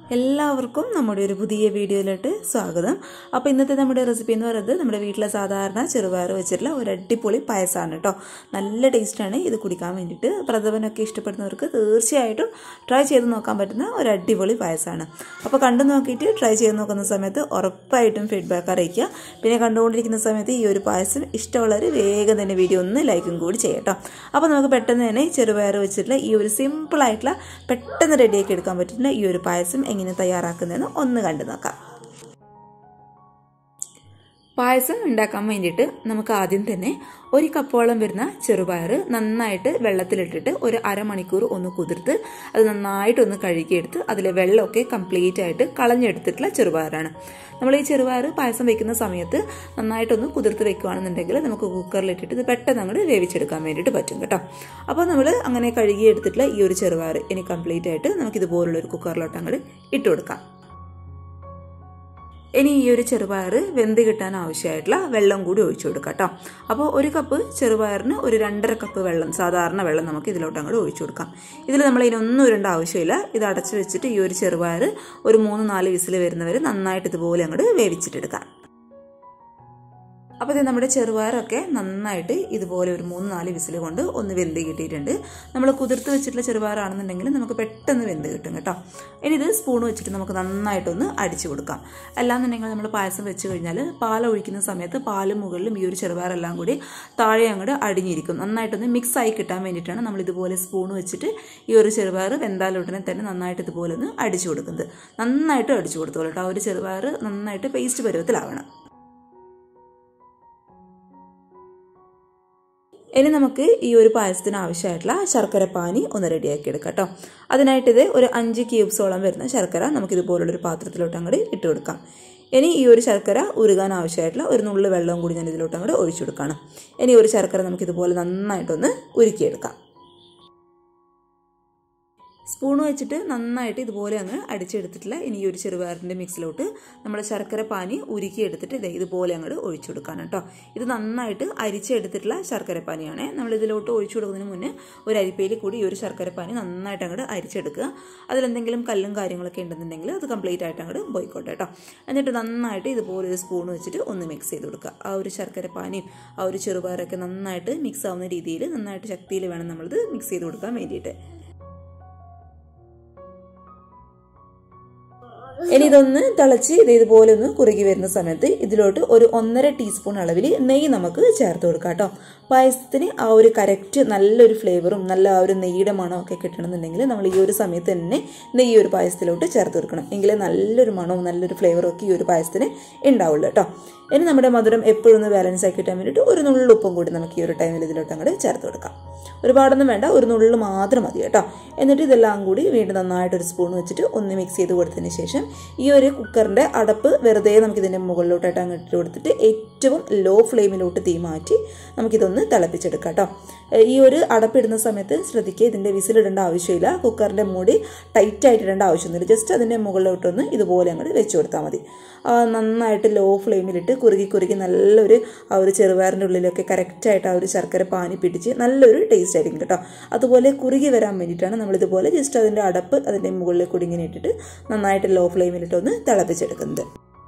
എല്ലാവർക്കും നമ്മുടെ ഒരു പുതിയ വീഡിയോയിലോട്ട് സ്വാഗതം അപ്പോൾ ഇന്നത്തെ നമ്മുടെ റെസിപ്പി എന്ന് പറയുന്നത് നമ്മുടെ വീട്ടിലെ സാധാരണ ചെറുപയർ വെച്ചിട്ടുള്ള ഒരു അടിപൊളി പായസമാണ് കേട്ടോ നല്ല ടേസ്റ്റാണ് ഇത് കുടിക്കാൻ വേണ്ടിയിട്ട് പ്രഥമനൊക്കെ ഇഷ്ടപ്പെടുന്നവർക്ക് തീർച്ചയായിട്ടും ട്രൈ ചെയ്ത് നോക്കാൻ പറ്റുന്ന ഒരു അടിപൊളി പായസമാണ് അപ്പോൾ കണ്ടു നോക്കിയിട്ട് ട്രൈ ചെയ്ത് നോക്കുന്ന സമയത്ത് ഉറപ്പായിട്ടും ഫീഡ്ബാക്ക് അറിയിക്കുക പിന്നെ കണ്ടുകൊണ്ടിരിക്കുന്ന സമയത്ത് ഈ ഒരു പായസം ഇഷ്ടമുള്ളവർ വേഗം തന്നെ വീഡിയോ ഒന്ന് ലൈക്കും കൂടി ചെയ്യട്ടോ അപ്പോൾ നമുക്ക് പെട്ടെന്ന് തന്നെ ചെറുപയർ വെച്ചിട്ടുള്ള ഈ ഒരു സിമ്പിളായിട്ടുള്ള പെട്ടെന്ന് റെഡിയാക്കി എടുക്കാൻ പറ്റുന്ന ഈ ഒരു പായസം എങ്ങനെ തയ്യാറാക്കുന്നതെന്ന് ഒന്ന് കണ്ടു നോക്കാം പായസം ഉണ്ടാക്കാൻ വേണ്ടിയിട്ട് നമുക്ക് ആദ്യം തന്നെ ഒരു കപ്പോളം വരുന്ന ചെറുപയർ നന്നായിട്ട് വെള്ളത്തിലിട്ടിട്ട് ഒരു അരമണിക്കൂർ ഒന്ന് കുതിർത്ത് അത് നന്നായിട്ട് ഒന്ന് കഴുകിയെടുത്ത് അതിലെ വെള്ളമൊക്കെ കംപ്ലീറ്റ് ആയിട്ട് കളഞ്ഞെടുത്തിട്ടുള്ള ചെറുപയറാണ് നമ്മൾ ഈ ചെറുപയർ പായസം വെക്കുന്ന സമയത്ത് നന്നായിട്ടൊന്ന് കുതിർത്ത് വെക്കുകയാണെന്നുണ്ടെങ്കിൽ നമുക്ക് കുക്കറിലിട്ടിട്ട് ഇത് പെട്ടെന്ന് അങ്ങോട്ട് വേവിച്ചെടുക്കാൻ വേണ്ടിയിട്ട് പറ്റും കേട്ടോ അപ്പോൾ നമ്മൾ അങ്ങനെ കഴുകിയെടുത്തിട്ടുള്ള ഈ ഒരു ചെറുപയർ ഇനി കംപ്ലീറ്റ് ആയിട്ട് നമുക്ക് ഇതുപോലുള്ള ഒരു കുക്കറിലോട്ട് അങ്ങോട്ട് ഇട്ട് കൊടുക്കാം ഇനി ഈ ഒരു ചെറുപയർ വെന്ത് കിട്ടാൻ ആവശ്യമായിട്ടുള്ള വെള്ളം കൂടി ഒഴിച്ചു കൊടുക്കാം കേട്ടോ അപ്പോൾ ഒരു കപ്പ് ചെറുപയറിന് ഒരു രണ്ടര കപ്പ് വെള്ളം സാധാരണ വെള്ളം നമുക്ക് ഇതിലോട്ട് അങ്ങോട്ട് ഒഴിച്ചു കൊടുക്കാം ഇതിൽ നമ്മൾ ഇതിനൊന്നും ഇടേണ്ട ആവശ്യമില്ല ഇത് അടച്ചു വെച്ചിട്ട് ഈ ഒരു ചെറുപയർ ഒരു മൂന്ന് നാല് വിസിൽ വരുന്നവർ നന്നായിട്ട് ഇതുപോലെ അങ്ങോട്ട് വേവിച്ചിട്ടെടുക്കാം അപ്പോൾ ഇത് നമ്മുടെ ചെറുപയറൊക്കെ നന്നായിട്ട് ഇതുപോലെ ഒരു മൂന്ന് നാല് വിസിൽ കൊണ്ട് ഒന്ന് വെന്ത് കിട്ടിയിട്ടുണ്ട് നമ്മൾ കുതിർത്ത് വെച്ചിട്ടുള്ള ചെറുപയറാണെന്നുണ്ടെങ്കിൽ നമുക്ക് പെട്ടെന്ന് വെന്ത് കിട്ടും കേട്ടോ ഇനി ഇത് സ്പൂൺ വെച്ചിട്ട് നമുക്ക് നന്നായിട്ടൊന്ന് അടിച്ചു കൊടുക്കാം അല്ലാന്നുണ്ടെങ്കിൽ നമ്മൾ പായസം വെച്ച് കഴിഞ്ഞാൽ പാൽ ഒഴിക്കുന്ന സമയത്ത് പാലും മുകളിലും ഈ ഒരു ചെറുപയറെല്ലാം കൂടി താഴെ അങ്ങോട്ട് അടിഞ്ഞിരിക്കും നന്നായിട്ടൊന്ന് മിക്സ് ആയി കിട്ടാൻ വേണ്ടിയിട്ടാണ് നമ്മൾ ഇതുപോലെ സ്പൂൺ വെച്ചിട്ട് ഈ ഒരു ചെറുപയർ വെന്താലുടനെ തന്നെ നന്നായിട്ട് ഇതുപോലെ ഒന്ന് അടിച്ചു കൊടുക്കുന്നത് നന്നായിട്ട് അടിച്ചു കൊടുത്തോളൂ കേട്ടോ ആ ഒരു ചെറുപയർ നന്നായിട്ട് പേസ്റ്റ് പരുവത്തിലാവണം ഇനി നമുക്ക് ഈ ഒരു പായസത്തിന് ആവശ്യമായിട്ടുള്ള ശർക്കര പാനി ഒന്ന് റെഡിയാക്കി എടുക്കാം കേട്ടോ അതിനായിട്ട് ഇത് ഒരു അഞ്ച് ക്യൂബ്സോളം വരുന്ന ശർക്കര നമുക്ക് ഇതുപോലുള്ളൊരു പാത്രത്തിലോട്ട് അങ്ങോട്ട് ഇട്ട് കൊടുക്കാം ഇനി ഈ ഒരു ശർക്കര ഉരുകാൻ ആവശ്യമായിട്ടുള്ള ഒരു നുള്ളു വെള്ളവും കൂടി ഞാൻ ഇതിലോട്ട് അങ്ങോട്ട് ഒഴിച്ചു കൊടുക്കുകയാണ് ഇനി ഒരു ശർക്കര നമുക്ക് ഇതുപോലെ നന്നായിട്ടൊന്ന് ഉരുക്കിയെടുക്കാം സ്പൂൺ വെച്ചിട്ട് നന്നായിട്ട് ഇതുപോലെ അങ്ങ് അടിച്ചെടുത്തിട്ടില്ല ഇനി ഈ ഒരു ചെറുപയറിൻ്റെ മിക്സിലോട്ട് നമ്മൾ ശർക്കര പാനി ഉരുക്കി എടുത്തിട്ട് ഇതേ ഇതുപോലെ അങ്ങോട്ട് ഒഴിച്ചു കൊടുക്കാണ് കേട്ടോ ഇത് നന്നായിട്ട് അരിച്ചെടുത്തിട്ടുള്ള ശർക്കര പാനിയാണ് നമ്മൾ ഇതിലോട്ട് ഒഴിച്ചു കൊടുക്കുന്നതിന് മുന്നേ ഒരു അരിപ്പയിൽ കൂടി ഈ ഒരു ശർക്കര പാനി നന്നായിട്ട് അങ്ങോട്ട് അരിച്ചെടുക്കുക അതിലെന്തെങ്കിലും കല്ലും കാര്യങ്ങളൊക്കെ ഉണ്ടെന്നുണ്ടെങ്കിൽ അത് കംപ്ലീറ്റ് ആയിട്ട് അങ്ങോട്ട് പോയിക്കോട്ടെ കേട്ടോ എന്നിട്ട് നന്നായിട്ട് ഇതുപോലെ ഒരു സ്പൂൺ വെച്ചിട്ട് ഒന്ന് മിക്സ് ചെയ്ത് കൊടുക്കുക ആ ഒരു ശർക്കര പാനിയും ആ ഒരു ചെറുപയറൊക്കെ നന്നായിട്ട് മിക്സ് ആവുന്ന രീതിയിൽ നന്നായിട്ട് ശക്തിയിൽ വേണം നമ്മളിത് മിക്സ് ചെയ്ത് കൊടുക്കാൻ വേണ്ടിയിട്ട് ഇനി ഇതൊന്ന് തിളച്ച് ഇത് ഇതുപോലെ ഒന്ന് കുറുകി വരുന്ന സമയത്ത് ഇതിലോട്ട് ഒരു ഒന്നര ടീസ്പൂൺ അളവിൽ നെയ്യ് നമുക്ക് ചേർത്ത് കൊടുക്കാം കേട്ടോ പായസത്തിന് ആ ഒരു കറക്റ്റ് നല്ലൊരു ഫ്ലേവറും നല്ല ആ ഒരു നെയ്യുടെ മണവും ഒക്കെ കിട്ടണമെന്നുണ്ടെങ്കിൽ നമ്മൾ ഈ ഒരു സമയത്ത് തന്നെ നെയ്യ് ഒരു പായസത്തിലോട്ട് ചേർത്ത് കൊടുക്കണം എങ്കിലേ നല്ലൊരു മണവും നല്ലൊരു ഫ്ലേവറും ഒക്കെ ഈ ഒരു പായസത്തിന് ഉണ്ടാവുള്ളൂ കേട്ടോ ഇനി നമ്മുടെ മധുരം എപ്പോഴും ഒന്ന് ബാലൻസ് ആക്കി കിട്ടാൻ വേണ്ടിയിട്ട് ഒരു നുള്ളുപ്പും കൂടി നമുക്ക് ഈ ഒരു ടൈമിൽ ഇതിലോട്ട് അങ്ങോട്ട് ചേർത്ത് കൊടുക്കാം ഒരുപാടൊന്നും വേണ്ട ഒരു നുള്ളു മാത്രം മതി കേട്ടോ എന്നിട്ട് ഇതെല്ലാം കൂടി വീണ്ടും നന്നായിട്ട് ഒരു സ്പൂൺ വെച്ചിട്ട് ഒന്ന് മിക്സ് ചെയ്ത് കൊടുത്തതിന് ശേഷം ഈ ഒരു കുക്കറിൻ്റെ അടപ്പ് വെറുതെ നമുക്കിതിൻ്റെ മുകളിലോട്ടായിട്ട് അങ്ങ് ഇട്ട് കൊടുത്തിട്ട് ഏറ്റവും ലോ ഫ്ലെയിമിലോട്ട് തീ മാറ്റി നമുക്കിതൊന്ന് തിളപ്പിച്ചെടുക്കാം കേട്ടോ ഈ ഒരു അടപ്പിടുന്ന സമയത്ത് ശ്രദ്ധിക്കുക ഇതിൻ്റെ വിസിലിടേണ്ട ആവശ്യമില്ല കുക്കറിൻ്റെ മൂടി ടൈറ്റ് ആയിട്ട് ഇടേണ്ട ആവശ്യമൊന്നുമില്ല ജസ്റ്റ് അതിൻ്റെ മുകളിലോട്ടൊന്ന് ഇതുപോലെ അങ്ങോട്ട് വെച്ച് കൊടുത്താൽ മതി നന്നായിട്ട് ലോ ഫ്ലെയിമിലിട്ട് കുറുകി കുറുകി നല്ലൊരു ആ ഒരു ചെറുപയറിൻ്റെ ഉള്ളിലൊക്കെ കറക്റ്റായിട്ട് ആ ഒരു ശർക്കര പാനി പിടിച്ച് നല്ലൊരു ടേസ്റ്റ് ആയിരിക്കും കേട്ടോ അതുപോലെ കുറുകി വരാൻ വേണ്ടിയിട്ടാണ് നമ്മളിതുപോലെ ജസ്റ്റ് അതിൻ്റെ അടപ്പ് അതിൻ്റെ മുകളിൽ കൂടി ഇങ്ങനെ ഇട്ടിട്ട് നന്നായിട്ട് ലോ ഫ്ലെയിമിലിട്ട് ഒന്ന് തിളപ്പിച്ചെടുക്കുന്നത്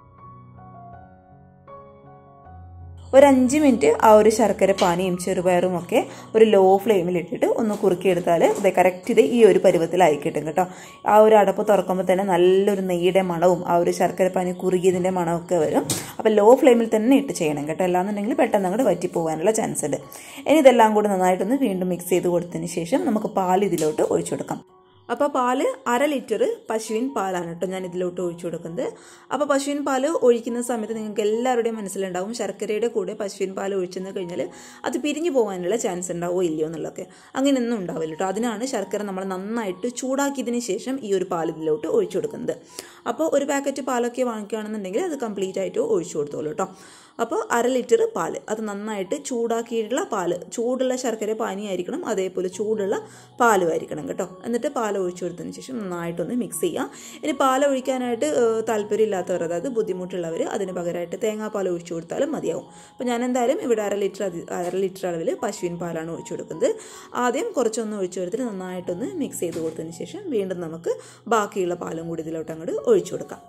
ഒരു അഞ്ച് മിനിറ്റ് ആ ഒരു ശർക്കര പാനിയും ചെറുപയറും ഒക്കെ ഒരു ലോ ഫ്ലെയിമിൽ ഇട്ടിട്ട് ഒന്ന് കുറുക്കിയെടുത്താൽ ഇത് കറക്റ്റ് ഇത് ഈ ഒരു പരുവത്തിലായി കിട്ടും കേട്ടോ ആ ഒരു അടപ്പ് തുറക്കുമ്പോൾ തന്നെ നല്ലൊരു നെയ്യുടെ മണവും ആ ഒരു ശർക്കര പാനി കുറുകിയതിൻ്റെ മണമൊക്കെ വരും അപ്പോൾ ലോ ഫ്ലെയിമിൽ തന്നെ ഇട്ട് ചെയ്യണം കേട്ടോ അല്ലാന്നുണ്ടെങ്കിൽ പെട്ടെന്ന് അങ്ങോട്ട് വറ്റിപ്പോകാനുള്ള ചാൻസ് ഉണ്ട് ഇനി ഇതെല്ലാം കൂടി നന്നായിട്ടൊന്ന് വീണ്ടും മിക്സ് ചെയ്ത് കൊടുത്തതിന് ശേഷം നമുക്ക് പാൽ ഇതിലോട്ട് ഒഴിച്ചു കൊടുക്കാം അപ്പോൾ പാല് അര ലിറ്റർ പശുവിൻ പാലാണ് കേട്ടോ ഞാൻ ഇതിലോട്ട് ഒഴിച്ചു കൊടുക്കുന്നത് അപ്പോൾ പശുവിൻ പാൽ ഒഴിക്കുന്ന സമയത്ത് നിങ്ങൾക്ക് എല്ലാവരുടെയും മനസ്സിലുണ്ടാവും ശർക്കരയുടെ കൂടെ പശുവിൻ പാൽ ഒഴിച്ചെന്ന് കഴിഞ്ഞാൽ അത് പിരിഞ്ഞു പോകാനുള്ള ചാൻസ് ഉണ്ടാവുമോ ഇല്ലയോ എന്നുള്ളതൊക്കെ അങ്ങനെയൊന്നും ഉണ്ടാവില്ല കേട്ടോ അതിനാണ് ശർക്കര നമ്മൾ നന്നായിട്ട് ചൂടാക്കിയതിന് ശേഷം ഈ ഒരു പാൽ ഇതിലോട്ട് ഒഴിച്ചു കൊടുക്കുന്നത് അപ്പോൾ ഒരു പാക്കറ്റ് പാലൊക്കെ വാങ്ങിക്കുകയാണെന്നുണ്ടെങ്കിൽ അത് കംപ്ലീറ്റ് ആയിട്ട് ഒഴിച്ചു കൊടുത്തോളൂ കേട്ടോ അപ്പോൾ അര ലിറ്റർ പാല് അത് നന്നായിട്ട് ചൂടാക്കിയിട്ടുള്ള പാല് ചൂടുള്ള ശർക്കര പാനിയായിരിക്കണം അതേപോലെ ചൂടുള്ള പാലും ആയിരിക്കണം കേട്ടോ എന്നിട്ട് പാൽ ഒഴിച്ചു കൊടുത്തതിന് ശേഷം നന്നായിട്ടൊന്ന് മിക്സ് ചെയ്യാം ഇനി പാൽ ഒഴിക്കാനായിട്ട് ഏഹ്, താല്പര്യമില്ലാത്തവർ അതായത് ബുദ്ധിമുട്ടുള്ളവർ അതിന് പകരമായിട്ട് തേങ്ങാപ്പാൽ ഒഴിച്ചു കൊടുത്താലും മതിയാവും അപ്പോൾ ഞാൻ എന്തായാലും ഇവിടെ അര ലിറ്റർ അതി അര ലിറ്റർ അളവിൽ പശുവിൻ പാലാണ് ഒഴിച്ചു കൊടുക്കുന്നത് ആദ്യം കുറച്ചൊന്ന് ഒഴിച്ചു കൊടുത്തിട്ട് നന്നായിട്ടൊന്ന് മിക്സ് ചെയ്ത് കൊടുത്തതിന് ശേഷം വീണ്ടും നമുക്ക് ബാക്കിയുള്ള പാലും കൂടി ഇതിലോട്ട് അങ്ങോട്ട് ഒഴിച്ചു കൊടുക്കാം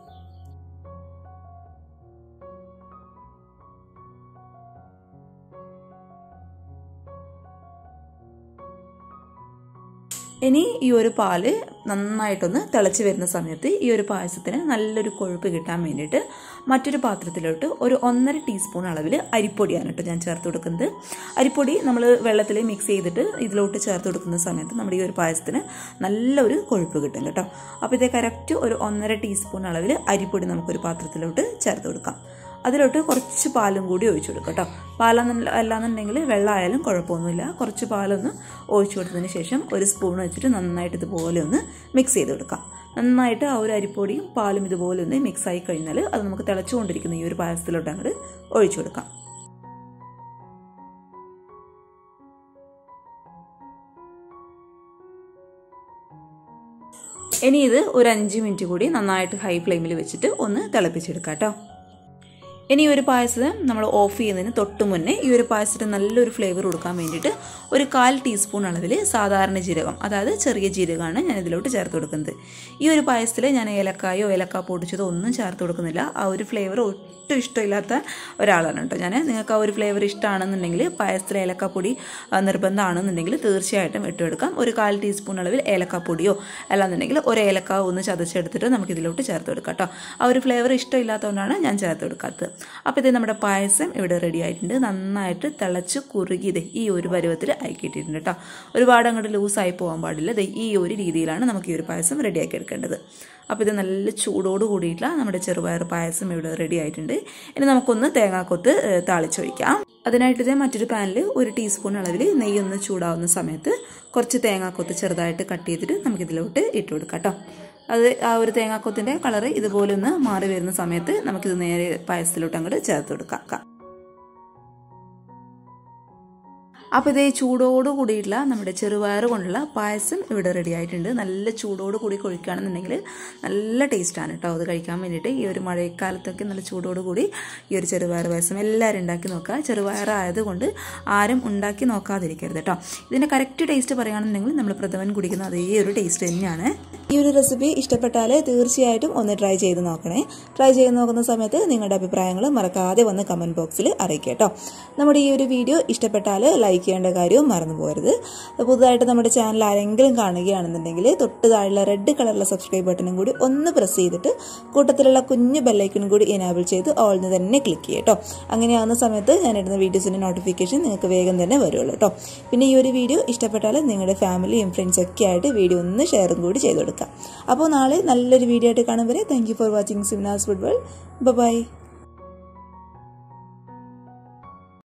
ഇനി ഈ ഒരു പാല് നന്നായിട്ടൊന്ന് തിളച്ച് വരുന്ന സമയത്ത് ഈ ഒരു പായസത്തിന് നല്ലൊരു കൊഴുപ്പ് കിട്ടാൻ വേണ്ടിയിട്ട് മറ്റൊരു പാത്രത്തിലോട്ട് ഒരു ഒന്നര ടീസ്പൂൺ അളവിൽ അരിപ്പൊടിയാണ് കേട്ടോ ഞാൻ ചേർത്ത് കൊടുക്കുന്നത് അരിപ്പൊടി നമ്മൾ വെള്ളത്തിൽ മിക്സ് ചെയ്തിട്ട് ഇതിലോട്ട് ചേർത്ത് കൊടുക്കുന്ന സമയത്ത് നമ്മുടെ ഈ ഒരു പായസത്തിന് നല്ലൊരു കൊഴുപ്പ് കിട്ടും കേട്ടോ അപ്പോൾ ഇതേ കറക്റ്റ് ഒരു ഒന്നര ടീസ്പൂൺ അളവിൽ അരിപ്പൊടി നമുക്കൊരു പാത്രത്തിലോട്ട് ചേർത്ത് കൊടുക്കാം അതിലോട്ട് കുറച്ച് പാലും കൂടി ഒഴിച്ചു കൊടുക്കുക കേട്ടോ പാലെന്ന് അല്ലാന്നുണ്ടെങ്കിൽ വെള്ളമായാലും കുഴപ്പമൊന്നുമില്ല കുറച്ച് പാലൊന്ന് ഒഴിച്ചു കൊടുത്തതിന് ശേഷം ഒരു സ്പൂൺ വെച്ചിട്ട് നന്നായിട്ട് ഇതുപോലെ ഒന്ന് മിക്സ് ചെയ്ത് കൊടുക്കാം നന്നായിട്ട് ആ ഒരു അരിപ്പൊടിയും പാലും ഇതുപോലെ ഒന്ന് മിക്സ് ആയി കഴിഞ്ഞാൽ അത് നമുക്ക് തിളച്ചുകൊണ്ടിരിക്കുന്ന ഈ ഒരു പായസത്തിലോട്ട് അങ്ങോട്ട് ഒഴിച്ചു കൊടുക്കാം ഇനി ഇത് ഒരു അഞ്ച് മിനിറ്റ് കൂടി നന്നായിട്ട് ഹൈ ഫ്ലെയിമിൽ വെച്ചിട്ട് ഒന്ന് തിളപ്പിച്ചെടുക്കാം കേട്ടോ ഇനി ഈ ഒരു പായസം നമ്മൾ ഓഫ് ചെയ്യുന്നതിന് തൊട്ട് മുന്നേ ഈ ഒരു പായസത്തിന് നല്ലൊരു ഫ്ലേവർ കൊടുക്കാൻ വേണ്ടിയിട്ട് ഒരു കാൽ ടീസ്പൂൺ അളവിൽ സാധാരണ ജീരകം അതായത് ചെറിയ ജീരകമാണ് ഞാൻ ഇതിലോട്ട് ചേർത്ത് കൊടുക്കുന്നത് ഈ ഒരു പായസത്തിൽ ഞാൻ ഏലക്കായോ ഏലക്ക പൊടിച്ചതോ ഒന്നും ചേർത്ത് കൊടുക്കുന്നില്ല ആ ഒരു ഫ്ലേവർ ഒട്ടും ഇഷ്ടമില്ലാത്ത ഒരാളാണ് കേട്ടോ ഞാൻ നിങ്ങൾക്ക് ആ ഒരു ഫ്ലേവർ ഇഷ്ടമാണെന്നുണ്ടെങ്കിൽ പായസത്തിൽ ഏലക്കാപ്പൊടി ആ, നിർബന്ധമാണെന്നുണ്ടെങ്കിൽ തീർച്ചയായിട്ടും ഇട്ടെടുക്കാം ഒരു കാൽ ടീസ്പൂൺ അളവിൽ ഏലക്കാപ്പൊടിയോ അല്ലാന്നുണ്ടെങ്കിൽ ഒരു ഏലക്ക ഒന്ന് ചതച്ചെടുത്തിട്ട് നമുക്ക് ഇതിലോട്ട് ചേർത്ത് കൊടുക്കാം കേട്ടോ ആ ഒരു ഫ്ലേവർ ഇഷ്ടമില്ലാത്തതുകൊണ്ടാണ് ഞാൻ ചേർത്ത് കൊടുക്കാത്തത് അപ്പോൾ ഇത് നമ്മുടെ പായസം ഇവിടെ റെഡി ആയിട്ടുണ്ട് നന്നായിട്ട് തിളച്ച് കുറുകി ഇത് ഈ ഒരു പരുവത്തിൽ ആക്കിയിട്ടിട്ടുണ്ട് കേട്ടോ ഒരുപാട് അങ്ങോട്ട് ലൂസായി പോകാൻ പാടില്ല ദേ ഈ ഒരു രീതിയിലാണ് നമുക്ക് ഈ ഒരു പായസം റെഡിയാക്കി എടുക്കേണ്ടത് അപ്പോൾ ഇത് നല്ല ചൂടോട് കൂടിയിട്ടുള്ള നമ്മുടെ ചെറുപയർ പായസം ഇവിടെ റെഡി ആയിട്ടുണ്ട് ഇനി നമുക്കൊന്ന് തേങ്ങാക്കൊത്ത് ഏഹ്, താളിച്ചൊഴിക്കാം അതിനായിട്ട് ഇതേ മറ്റൊരു പാനിൽ ഒരു ടീസ്പൂൺ അളവിൽ നെയ്യൊന്ന് ചൂടാവുന്ന സമയത്ത് കുറച്ച് തേങ്ങാക്കൊത്ത് ചെറുതായിട്ട് കട്ട് ചെയ്തിട്ട് നമുക്കിതിലോട്ട് ഇട്ട് കൊടുക്കാം കേട്ടോ അത് ആ ഒരു തേങ്ങാക്കൊത്തിൻ്റെ കളറ് ഇതുപോലെ ഒന്ന് മാറി വരുന്ന സമയത്ത് നമുക്കിത് നേരെ പായസത്തിലോട്ട് അങ്ങോട്ട് ചേർത്ത് കൊടുക്കാം അപ്പോൾ ഇതേ ചൂടോട് കൂടിയിട്ടുള്ള നമ്മുടെ ചെറുപയർ കൊണ്ടുള്ള പായസം ഇവിടെ റെഡി ആയിട്ടുണ്ട് നല്ല ചൂടോട് കൂടി കൊഴിക്കുകയാണെന്നുണ്ടെങ്കിൽ നല്ല ടേസ്റ്റാണ് കേട്ടോ അത് കഴിക്കാൻ വേണ്ടിയിട്ട് ഈ ഒരു മഴക്കാലത്തൊക്കെ നല്ല ചൂടോട് കൂടി ഈ ഒരു ചെറുപയർ പായസം എല്ലാവരും ഉണ്ടാക്കി നോക്കുക ചെറുപയർ ആയതുകൊണ്ട് ആരും ഉണ്ടാക്കി നോക്കാതിരിക്കരുത് കേട്ടോ ഇതിൻ്റെ കറക്റ്റ് ടേസ്റ്റ് പറയുകയാണെന്നുണ്ടെങ്കിൽ നമ്മൾ പ്രഥമൻ കുടിക്കുന്ന അതേ ഒരു ടേസ്റ്റ് തന്നെയാണ് ഈ ഒരു റെസിപ്പി ഇഷ്ടപ്പെട്ടാൽ തീർച്ചയായിട്ടും ഒന്ന് ട്രൈ ചെയ്ത് നോക്കണേ ട്രൈ ചെയ്ത് നോക്കുന്ന സമയത്ത് നിങ്ങളുടെ അഭിപ്രായങ്ങൾ മറക്കാതെ വന്ന് കമൻറ്റ് ബോക്സിൽ അറിയിക്കുക കേട്ടോ നമ്മുടെ ഈ ഒരു വീഡിയോ ഇഷ്ടപ്പെട്ടാൽ ലൈക്ക് ചെയ്യേണ്ട കാര്യവും മറന്നു പോകരുത് പുതുതായിട്ട് നമ്മുടെ ചാനൽ ആരെങ്കിലും കാണുകയാണെന്നുണ്ടെങ്കിൽ തൊട്ട് താഴെയുള്ള റെഡ് കളറിലെ സബ്സ്ക്രൈബ് ബട്ടണും കൂടി ഒന്ന് പ്രസ് ചെയ്തിട്ട് കൂട്ടത്തിലുള്ള കുഞ്ഞു ബെല്ലൈക്കണും കൂടി എനാബിൾ ചെയ്ത് ഓൾന്ന് തന്നെ ക്ലിക്ക് ചെയ്യുക കേട്ടോ അങ്ങനെയാവുന്ന സമയത്ത് ഞാൻ ഇടുന്ന വീഡിയോസിൻ്റെ നോട്ടിഫിക്കേഷൻ നിങ്ങൾക്ക് വേഗം തന്നെ വരുള്ളൂ കേട്ടോ പിന്നെ ഈ ഒരു വീഡിയോ ഇഷ്ടപ്പെട്ടാൽ നിങ്ങളുടെ ഫാമിലിയും ഫ്രണ്ട്സ് ഒക്കെ ആയിട്ട് വീഡിയോ ഒന്ന് ഷെയറും കൂടി ചെയ്ത് കൊടുക്കുക അപ്പോൾ നാളെ നല്ലൊരു വീഡിയോ ആയിട്ട് കാണും വരെ thank you for watching Simnas football by